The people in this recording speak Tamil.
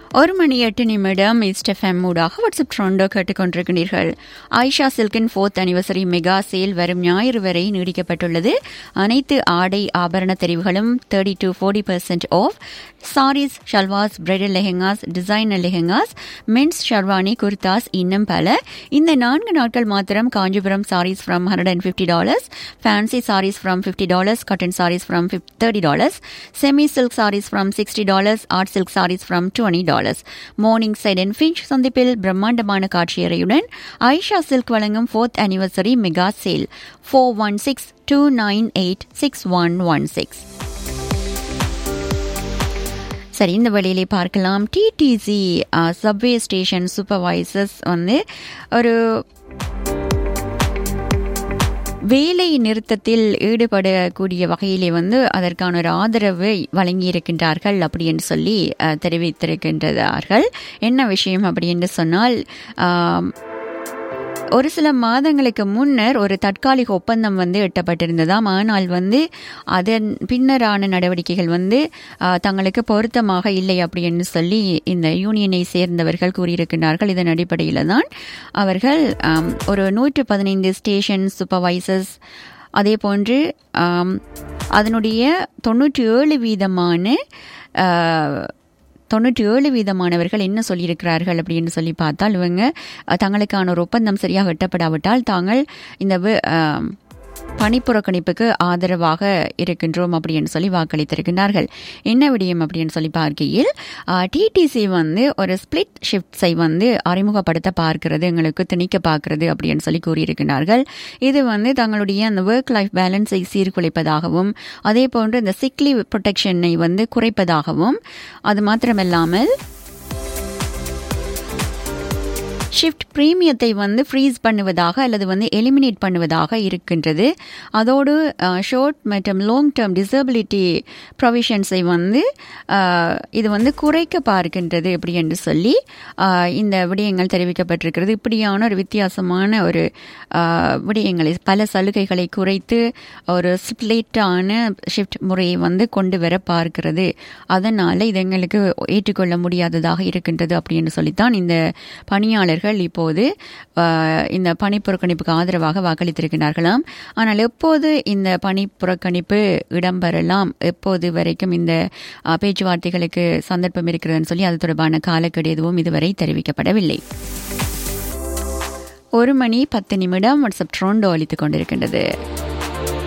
ஒரு மணி எட்டு நிமிடம் இஸ்டெஃப்எம் மூடாக வாட்ஸ்அப் ட்ரோண்டோ கேட்டுக்கொண்டிருக்கிறீர்கள் ஆயிஷா சில்கின் ஃபோர்த் அனிவர்சரி மெகா சேல் வரும் ஞாயிறு வரை நீடிக்கப்பட்டுள்ளது அனைத்து ஆடை ஆபரண தெரிவுகளும் thirty to forty percent off saris shalwars bridal lehengas designer lehengas men's sherwani kurtas இன்னும் பல இந்த நான்கு நாட்கள் மாத்திரம் Kanchipuram saris from hundred and fifty dollars fancy saris from fifty dollars cotton saris from thirty dollars semi silk saris from sixty dollars art silk saris from twenty dollars Morningside and Finch சந்திப்பில் பிரம்மாண்டமான காட்சியறையுடன் ஐஷா சில்க் வழங்கும் fourth anniversary mega sale four one six two nine eight six one one six சரி இந்த வழியிலே பார்க்கலாம் டிடிசி சப்வே ஸ்டேஷன் சூப்பர்வைசர்ஸ் வந்து ஒரு வேலை நிறுத்தத்தில் ஈடுபடக்கூடிய வகையிலே வந்து அதற்கான ஒரு ஆதரவை வழங்கியிருக்கின்றார்கள் அப்படி என்று சொல்லி தெரிவித்திருக்கின்றார்கள் என்ன விஷயம் அப்படி என்று சொன்னால் ஒரு சில மாதங்களுக்கு முன்னர் ஒரு தற்காலிக ஒப்பந்தம் வந்து எட்டப்பட்டிருந்ததாம் ஆனால் வந்து அதன் பின்னரான நடவடிக்கைகள் வந்து தங்களுக்கு பொருத்தமாக இல்லை அப்படின்னு சொல்லி இந்த யூனியனை சேர்ந்தவர்கள் கூறியிருக்கின்றார்கள் இதன் அடிப்படையில் தான் அவர்கள் ஒரு நூற்று பதினைந்து ஸ்டேஷன் சூப்பர்வைசர்ஸ் அதே போன்று அதனுடைய தொண்ணூற்றி ஏழு வீதமான தொண்ணூற்றி ஏழு வீதமானவர்கள் என்ன சொல்லியிருக்கிறார்கள் அப்படின்னு சொல்லி பார்த்தால் இவங்க தங்களுக்கான ஒரு ஒப்பந்தம் சரியாக எட்டப்படாவிட்டால் தாங்கள் இந்த பணிப்புறக்கணிப்புக்கு ஆதரவாக இருக்கின்றோம் அப்படின்னு சொல்லி வாக்களித்திருக்கின்றார்கள் என்ன விடயம் அப்படின்னு சொல்லி பார்க்கையில் டிடிசி வந்து ஒரு ஸ்பிளிட் ஷிஃப்ட்ஸை வந்து அறிமுகப்படுத்த பார்க்கிறது எங்களுக்கு திணிக்க பார்க்கிறது அப்படின்னு சொல்லி கூறியிருக்கிறார்கள் இது வந்து தங்களுடைய அந்த ஒர்க் லைஃப் பேலன்ஸை சீர்குலைப்பதாகவும் அதே போன்று இந்த சிக்லி ப்ரொடெக்ஷனை வந்து குறைப்பதாகவும் அது மாத்திரமல்லாமல் ஷிஃப்ட் ப்ரீமியத்தை வந்து ஃப்ரீஸ் பண்ணுவதாக அல்லது வந்து எலிமினேட் பண்ணுவதாக இருக்கின்றது அதோடு ஷார்ட் மற்றும் லாங் டேர்ம் டிசபிலிட்டி ப்ரொவிஷன்ஸை வந்து இது வந்து குறைக்க பார்க்கின்றது எப்படி என்று சொல்லி இந்த விடயங்கள் தெரிவிக்கப்பட்டிருக்கிறது இப்படியான ஒரு வித்தியாசமான ஒரு விடயங்களை பல சலுகைகளை குறைத்து ஒரு ஸ்பிளிட்டான ஷிஃப்ட் முறையை வந்து கொண்டு வர பார்க்கிறது அதனால் இது எங்களுக்கு ஏற்றுக்கொள்ள முடியாததாக இருக்கின்றது அப்படின்னு சொல்லித்தான் இந்த பணியாளர்கள் அவர்கள் இப்போது இந்த பணி புறக்கணிப்புக்கு ஆதரவாக வாக்களித்திருக்கிறார்களாம் ஆனால் எப்போது இந்த பணி புறக்கணிப்பு இடம்பெறலாம் எப்போது வரைக்கும் இந்த பேச்சுவார்த்தைகளுக்கு சந்தர்ப்பம் இருக்கிறதுன்னு சொல்லி அது தொடர்பான காலக்கெடு எதுவும் இதுவரை தெரிவிக்கப்படவில்லை ஒரு மணி பத்து நிமிடம் வாட்ஸ்அப் ட்ரோண்டோ அளித்துக் கொண்டிருக்கின்றது